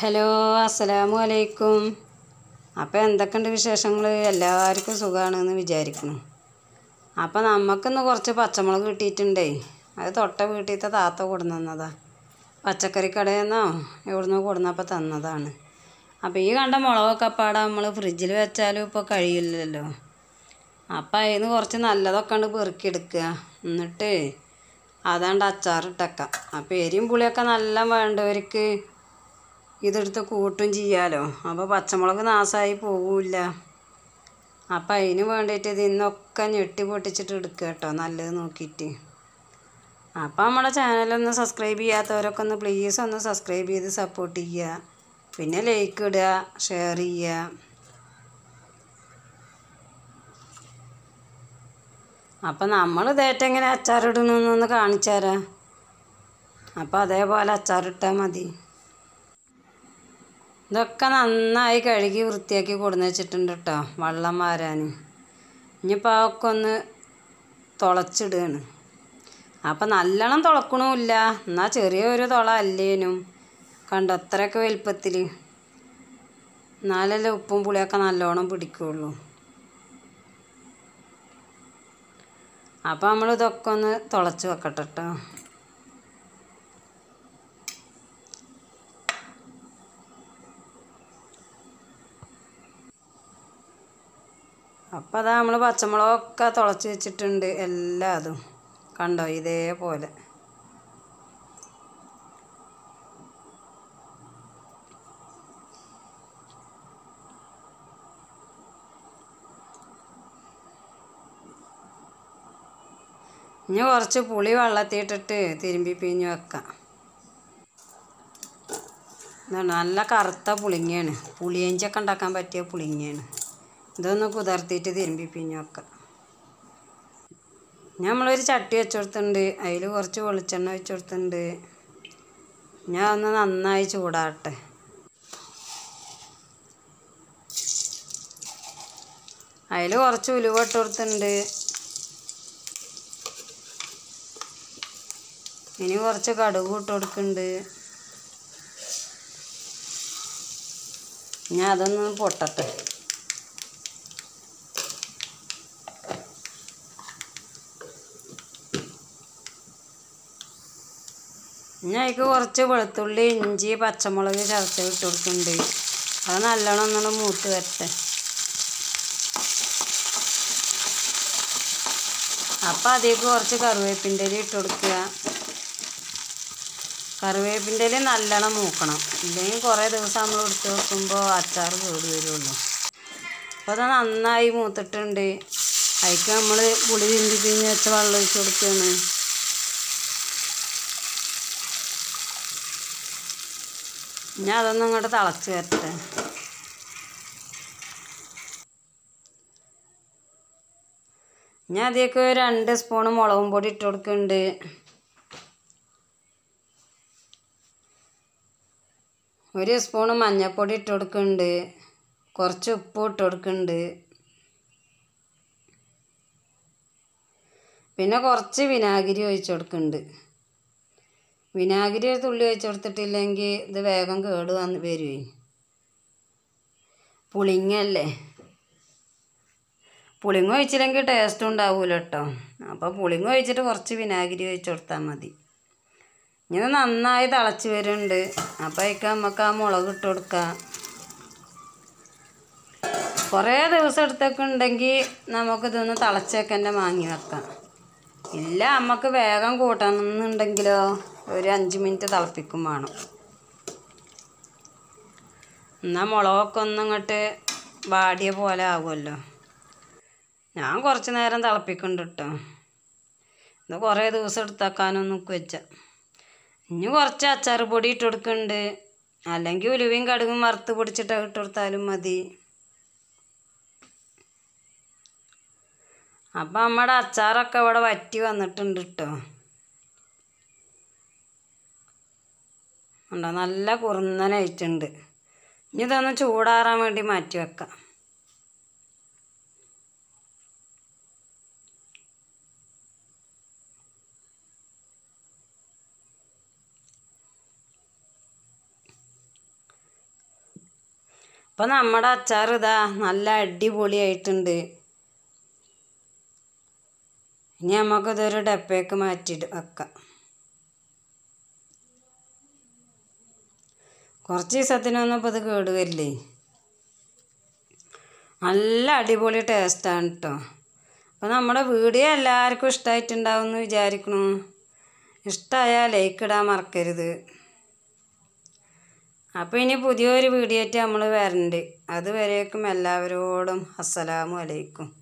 hello അസ്സലാമു അലൈക്കും അപ്പോൾ എന്തൊക്കെയുണ്ട് വിശേഷങ്ങൾ എല്ലാവർക്കും സുഖമാണെന്ന് വിചാരിക്കുന്നു അപ്പോൾ നമുക്കിന്ന് കുറച്ച് പച്ചമുളക് കിട്ടിയിട്ടുണ്ടേ അത് തൊട്ട വീട്ടിലത്തെ താത്ത കൊടുന്നതാ പച്ചക്കറി കടയിൽ നിന്നോ എവിടുന്നോ കൊടുന്നപ്പോൾ തന്നതാണ് അപ്പോൾ ഈ കണ്ട മുളകൊക്കെ പാടെ നമ്മൾ ഫ്രിഡ്ജിൽ വെച്ചാലും ഇപ്പോൾ കഴിയില്ലല്ലോ അപ്പം അതിന് കുറച്ച് നല്ലതൊക്കെ ഉണ്ട് പെറുക്കിയെടുക്കുക എന്നിട്ട് അതാണ്ട് അച്ചാറിട്ടേക്കാം അപ്പോൾ എരിയും പുളിയൊക്കെ നല്ല വേണ്ടവർക്ക് ഇതെടുത്ത് കൂട്ടും ചെയ്യാലോ അപ്പോൾ പച്ചമുളക് നാശമായി പോവില്ല അപ്പം അതിന് വേണ്ടിയിട്ട് ഇതിന്നൊക്കെ ഞെട്ടി പൊട്ടിച്ചിട്ട് എടുക്കുക കേട്ടോ നല്ലത് നോക്കിയിട്ട് അപ്പോൾ നമ്മുടെ ചാനലൊന്ന് സബ്സ്ക്രൈബ് ചെയ്യാത്തവരൊക്കെ ഒന്ന് പ്ലീസ് ഒന്ന് സബ്സ്ക്രൈബ് ചെയ്ത് സപ്പോർട്ട് ചെയ്യുക പിന്നെ ലൈക്ക് ഇടുക ഷെയർ ചെയ്യുക അപ്പം നമ്മൾ ഇതേറ്റം എങ്ങനെ അച്ചാറിടണമെന്നൊന്ന് കാണിച്ചു തരാം അപ്പം അതേപോലെ അച്ചാറിട്ടാൽ മതി ഇതൊക്കെ നന്നായി കഴുകി വൃത്തിയാക്കി കൊടുന്ന് വെച്ചിട്ടുണ്ട് കേട്ടോ വെള്ളം വാരാൻ ഇനിയിപ്പോൾ അതൊക്കെ ഒന്ന് തുളച്ചിടുകയാണ് അപ്പം നല്ലോണം തുളക്കണമില്ല എന്നാൽ ചെറിയൊരു തുള അല്ലേനും കണ്ടോ അത്രയൊക്കെ വലുപ്പത്തിൽ എന്നാലല്ലേ ഉപ്പും പുളിയൊക്കെ നല്ലോണം പിടിക്കുള്ളൂ അപ്പം നമ്മൾ ഇതൊക്കെ ഒന്ന് തുളച്ച് വെക്കട്ടെ കേട്ടോ അപ്പം അതാ നമ്മൾ പച്ചമുളകൊക്കെ തുളച്ച് വെച്ചിട്ടുണ്ട് എല്ലാ അതും കണ്ടോ ഇതേപോലെ ഇനി കുറച്ച് പുളി വെള്ളത്തിയിട്ടിട്ട് തിരുമ്പി പിഴിഞ്ഞ് വെക്കാം ഇതാണ് നല്ല കറുത്ത പുളിങ്ങയാണ് പുളിയഞ്ചൊക്കെ ഉണ്ടാക്കാൻ പറ്റിയ പുളിങ്ങയാണ് ഇതൊന്ന് കുതിർത്തിയിട്ട് തിരുമ്പി പിഴിഞ്ഞ് വെക്കാം നമ്മളൊരു ചട്ടി വെച്ച് കൊടുത്തിട്ടുണ്ട് അതിൽ കുറച്ച് വെളിച്ചെണ്ണ വെച്ച് കൊടുത്തിട്ടുണ്ട് ഞാൻ ഒന്ന് നന്നായി ചൂടാട്ടെ അതിൽ കുറച്ച് ഉലുവ ഇട്ട് കൊടുത്തിട്ടുണ്ട് ഇനി കുറച്ച് കടുക് ഇട്ട് കൊടുക്കുന്നുണ്ട് ഞാൻ അതൊന്ന് പൊട്ടട്ടെ ഇനി അതിക്ക് കുറച്ച് വെളുത്തുള്ളി ഇഞ്ചി പച്ചമുളക് ചതച്ച് ഇട്ട് കൊടുക്കുന്നുണ്ട് അത് നല്ലോണം ഒന്നുകൂടെ മൂത്ത് വരട്ടെ അപ്പം അതിലേക്ക് കുറച്ച് കറിവേപ്പിൻ്റെ ഇല ഇട്ട് കൊടുക്കുക കറിവേപ്പിൻ്റെ ഇല നല്ലോണം മൂക്കണം ഇല്ലെങ്കിൽ കുറേ ദിവസം നമ്മൾ എടുത്ത് വെക്കുമ്പോൾ അച്ചാർ കേട് വരുള്ളൂ അപ്പോൾ അത് നന്നായി മൂത്തിട്ടുണ്ട് അതിക്ക് നമ്മൾ പുളി തിന്തി പിഞ്ഞ് വെച്ച വെള്ളം ഒഴിച്ച് കൊടുക്കുകയാണ് ഞാൻ അതൊന്നും ഇങ്ങോട്ട് തിളച്ച് വരട്ടെ ഞാൻ അതിലേക്ക് രണ്ട് സ്പൂണ് മുളകും പൊടി ഇട്ട് കൊടുക്കുന്നുണ്ട് ഒരു സ്പൂണ് മഞ്ഞൾപ്പൊടി ഇട്ട് കൊടുക്കുന്നുണ്ട് കുറച്ച് ഉപ്പ് ഇട്ട് കൊടുക്കുന്നുണ്ട് പിന്നെ കുറച്ച് വിനാഗിരി ഒഴിച്ച് കൊടുക്കുന്നുണ്ട് വിനാഗിരി ഒരു തുള്ളി ഒഴിച്ച് കൊടുത്തിട്ടില്ലെങ്കിൽ ഇത് വേഗം കേട് വന്ന് വരുവേ പുളിങ്ങല്ലേ പുളിങ്ങ ഒഴിച്ചില്ലെങ്കിൽ ടേസ്റ്റ് ഉണ്ടാവില്ല കേട്ടോ അപ്പോൾ പുളിങ്ങ ഒഴിച്ചിട്ട് കുറച്ച് വിനാഗിരി ഒഴിച്ച് കൊടുത്താൽ മതി ഇങ്ങനെ നന്നായി തിളച്ച് വരുന്നുണ്ട് അപ്പോൾ അതിക്ക് നമുക്ക് ആ മുളക് ഇട്ട് കൊടുക്കാം കുറേ ദിവസം എടുത്തൊക്കെ ഉണ്ടെങ്കിൽ നമുക്കിതൊന്ന് തിളച്ചൊക്കെ തന്നെ വാങ്ങി വെക്കാം ഇല്ല നമുക്ക് വേഗം കൂട്ടണമെന്നുണ്ടെങ്കിലോ ഒരു അഞ്ച് മിനിറ്റ് തിളപ്പിക്കും വേണം എന്നാൽ മുളകൊക്കെ ഒന്നും ഇങ്ങോട്ട് വാടിയ പോലെ ആവുമല്ലോ ഞാൻ കുറച്ച് നേരം തിളപ്പിക്കുന്നുണ്ട് കേട്ടോ ഇത് കുറേ ദിവസം എടുത്തേക്കാനൊന്നും വെച്ച ഇനി കുറച്ച് അച്ചാർ പൊടി ഇട്ട് കൊടുക്കുന്നുണ്ട് അല്ലെങ്കിൽ ഉലുവയും കടുകും വറുത്ത് പൊടിച്ചിട്ട് ഇട്ട് കൊടുത്താലും മതി അപ്പം നമ്മുടെ അച്ചാറൊക്കെ ഇവിടെ വറ്റി വന്നിട്ടുണ്ട് കേട്ടോ ഉണ്ടോ നല്ല കുറുന്നനായിട്ടുണ്ട് ഇനി ഇതൊന്ന് ചൂടാറാൻ വേണ്ടി മാറ്റി വെക്കാം അപ്പം നമ്മുടെ അച്ചാർ ഇതാ നല്ല അടിപൊളിയായിട്ടുണ്ട് ഇനി നമുക്കിതൊരു ഡപ്പയ്ക്ക് മാറ്റിയിട്ട് വെക്കാം കുറച്ച് ദിവസത്തിനൊന്നും ഇപ്പോൾ ഇത് കേടുവരില്ലേ നല്ല അടിപൊളി ടേസ്റ്റാണ് കേട്ടോ അപ്പോൾ നമ്മുടെ വീഡിയോ എല്ലാവർക്കും ഇഷ്ടമായിട്ടുണ്ടാവും എന്ന് വിചാരിക്കണു ഇഷ്ടമായാൽ ലൈക്ക് ഇടാൻ മറക്കരുത് അപ്പോൾ ഇനി പുതിയൊരു വീഡിയോ ആയിട്ട് നമ്മൾ വരണ്ട് അതുവരേക്കും എല്ലാവരോടും അസ്സലാമു അലൈക്കും